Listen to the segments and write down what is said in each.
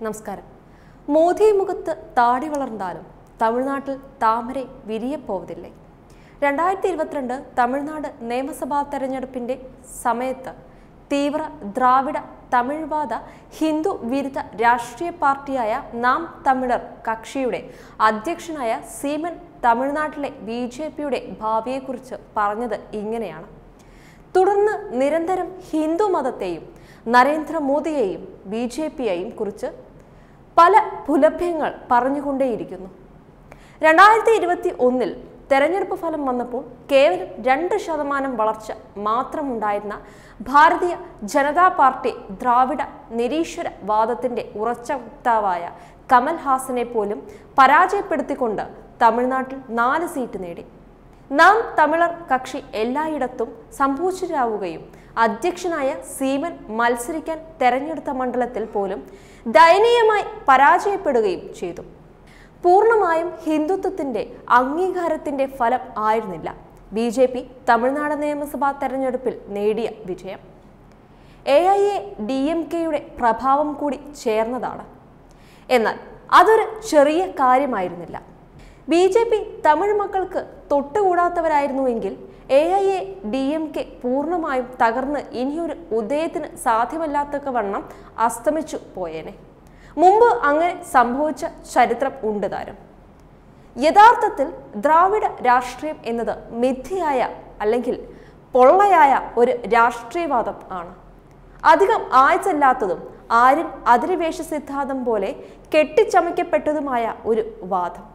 നമസ്കാരം മോദി മുഖത്ത് താടി വളർന്നാലും തമിഴ്നാട്ടിൽ താമര വിരിയപ്പോവതില്ലേ രണ്ടായിരത്തി ഇരുപത്തിരണ്ട് തമിഴ്നാട് നിയമസഭാ തെരഞ്ഞെടുപ്പിന്റെ സമയത്ത് തീവ്ര ദ്രാവിഡ തമിഴ്വാദ ഹിന്ദു വിരുദ്ധ രാഷ്ട്രീയ പാർട്ടിയായ നാം തമിഴർ കക്ഷിയുടെ അധ്യക്ഷനായ സീമൻ തമിഴ്നാട്ടിലെ ബി ജെ പിയുടെ ഭാവിയെക്കുറിച്ച് പറഞ്ഞത് ഇങ്ങനെയാണ് തുടർന്ന് നിരന്തരം ഹിന്ദു മതത്തെയും നരേന്ദ്രമോദിയെയും ബി ജെ പിയെയും കുറിച്ച് പല പുലഭ്യങ്ങൾ പറഞ്ഞുകൊണ്ടേയിരിക്കുന്നു രണ്ടായിരത്തി ഇരുപത്തി ഒന്നിൽ തെരഞ്ഞെടുപ്പ് ഫലം വന്നപ്പോൾ കേവലം രണ്ട് ശതമാനം വളർച്ച മാത്രമുണ്ടായിരുന്ന ഭാരതീയ ജനതാ പാർട്ടി ദ്രാവിഡ നിരീശ്വര വാദത്തിന്റെ ഉറച്ച വക്താവായ കമൽ ഹാസനെ പോലും പരാജയപ്പെടുത്തിക്കൊണ്ട് തമിഴ്നാട്ടിൽ നാല് സീറ്റ് നേടി നാം തമിഴർ കക്ഷി എല്ലായിടത്തും സംഭൂഷിതരാവുകയും അധ്യക്ഷനായ സീമൻ മത്സരിക്കാൻ തെരഞ്ഞെടുത്ത മണ്ഡലത്തിൽ പോലും ദയനീയമായി പരാജയപ്പെടുകയും ചെയ്തു പൂർണ്ണമായും ഹിന്ദുത്വത്തിന്റെ അംഗീകാരത്തിന്റെ ഫലം ആയിരുന്നില്ല ബി ജെ പി തമിഴ്നാട് നിയമസഭാ തെരഞ്ഞെടുപ്പിൽ നേടിയ വിജയം A I A D M കെയുടെ പ്രഭാവം കൂടി ചേർന്നതാണ് എന്നാൽ അതൊരു ചെറിയ കാര്യമായിരുന്നില്ല ബി ജെ പി തമിഴ് മക്കൾക്ക് തൊട്ടുകൂടാത്തവരായിരുന്നുവെങ്കിൽ A I A D M K പൂർണ്ണമായും തകർന്ന് ഇനിയൊരു ഉദയത്തിന് സാധ്യമല്ലാത്തക്ക വണ്ണം അസ്തമിച്ചു പോയേനെ മുമ്പ് അങ്ങനെ സംഭവിച്ച ചരിത്രം ഉണ്ട് താരം യഥാർത്ഥത്തിൽ ദ്രാവിഡ രാഷ്ട്രീയം എന്നത് മിഥ്യയായ അല്ലെങ്കിൽ പൊള്ളയായ ഒരു രാഷ്ട്രീയവാദം ആണ് അധികം ആഴ്ചല്ലാത്തതും ആരും അധിനിവേശ സിദ്ധാന്തം പോലെ കെട്ടിച്ചമയ്ക്കപ്പെട്ടതുമായ ഒരു വാദം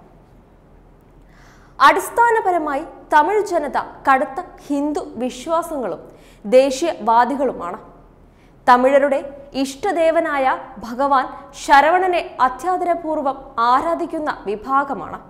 അടിസ്ഥാനപരമായി തമിഴ് ജനത കടുത്ത ഹിന്ദു വിശ്വാസങ്ങളും ദേശീയവാദികളുമാണ് തമിഴരുടെ ഇഷ്ടദേവനായ ഭഗവാൻ ശരവണനെ അത്യാദരപൂർവം ആരാധിക്കുന്ന വിഭാഗമാണ്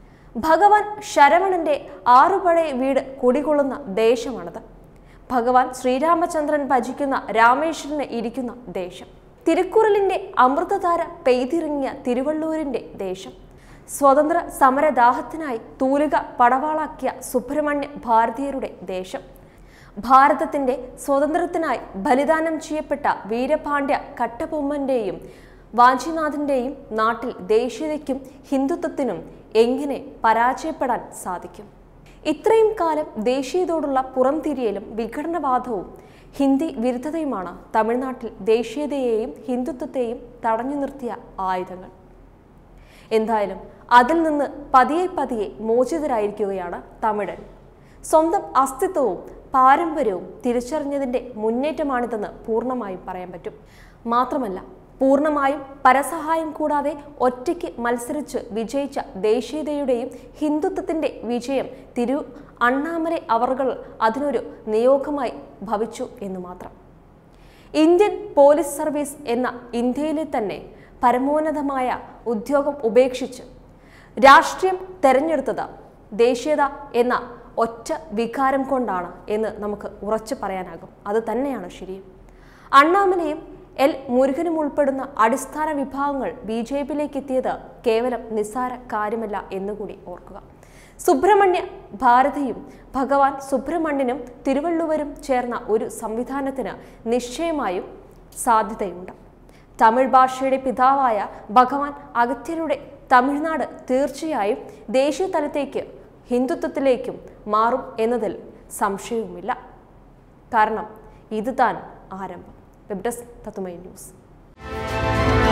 ഭഗവാൻ ശരവണന്റെ ആറുപഴയ വീട് കുടികൊള്ളുന്ന ദേശമാണത് ഭഗവാൻ ശ്രീരാമചന്ദ്രൻ ഭജിക്കുന്ന രാമേശ്വരന് ഇരിക്കുന്ന ദേശം തിരുക്കുറലിന്റെ അമൃതധാര പെയ്തിറങ്ങിയ തിരുവള്ളൂരിന്റെ ദേശം സ്വതന്ത്ര സമരദാഹത്തിനായി തൂലിക പടവാളാക്കിയ സുബ്രഹ്മണ്യ ഭാരതീയരുടെ ദേശം ഭാരതത്തിന്റെ സ്വാതന്ത്ര്യത്തിനായി ബലിദാനം ചെയ്യപ്പെട്ട വീരപാണ്ഡ്യ കട്ടബൊമ്മന്റെയും വാഞ്ചിനാഥിന്റെയും നാട്ടിൽ ദേശീയതയ്ക്കും ഹിന്ദുത്വത്തിനും എങ്ങനെ പരാജയപ്പെടാൻ സാധിക്കും ഇത്രയും കാലം ദേശീയതയോടുള്ള പുറംതിരിയലും വിഘടനവാദവും ഹിന്ദി വിരുദ്ധതയുമാണ് തമിഴ്നാട്ടിൽ ദേശീയതയെയും ഹിന്ദുത്വത്തെയും തടഞ്ഞു നിർത്തിയ ആയുധങ്ങൾ എന്തായാലും അതിൽ നിന്ന് പതിയെ പതിയെ മോചിതരായിരിക്കുകയാണ് തമിഴൻ സ്വന്തം അസ്തിത്വവും പാരമ്പര്യവും തിരിച്ചറിഞ്ഞതിന്റെ മുന്നേറ്റമാണിതെന്ന് പൂർണ്ണമായും പറയാൻ പറ്റും മാത്രമല്ല പൂർണ്ണമായും പരസഹായം കൂടാതെ ഒറ്റയ്ക്ക് മത്സരിച്ച് വിജയിച്ച ദേശീയതയുടെയും ഹിന്ദുത്വത്തിന്റെ വിജയം തിരു അണ്ണാമലൈ അവർകൾ അതിനൊരു നിയോഗമായി ഭവിച്ചു എന്ന് മാത്രം ഇന്ത്യൻ പോലീസ് സർവീസ് എന്ന ഇന്ത്യയിലെ തന്നെ പരമോന്നതമായ ഉദ്യോഗം ഉപേക്ഷിച്ച് രാഷ്ട്രീയം തെരഞ്ഞെടുത്തത് ദേശീയത എന്ന ഒറ്റ വികാരം കൊണ്ടാണ് എന്ന് നമുക്ക് ഉറച്ചു പറയാനാകും അത് തന്നെയാണ് ശരിയും അണ്ണാമലയും എൽ മുരുകനും ഉൾപ്പെടുന്ന അടിസ്ഥാന വിഭാഗങ്ങൾ ബി ജെ പിയിലേക്ക് എത്തിയത് കേവലം നിസ്സാര കാര്യമല്ല എന്നുകൂടി ഓർക്കുക സുബ്രഹ്മണ്യ ഭാരതിയും ഭഗവാൻ സുബ്രഹ്മണ്യനും തിരുവള്ളുവരും ചേർന്ന ഒരു സംവിധാനത്തിന് നിശ്ചയമായും സാധ്യതയുണ്ട് തമിഴ് ഭാഷയുടെ പിതാവായ ഭഗവാൻ അഗത്യരുടെ തമിഴ്നാട് തീർച്ചയായും ദേശീയ തലത്തേക്ക് ഹിന്ദുത്വത്തിലേക്കും മാറും എന്നതിൽ സംശയവുമില്ല കാരണം ഇത് താൻ ആരംഭം വെബ് ഡെസ്ക് തത്തുമൈ ന്യൂസ്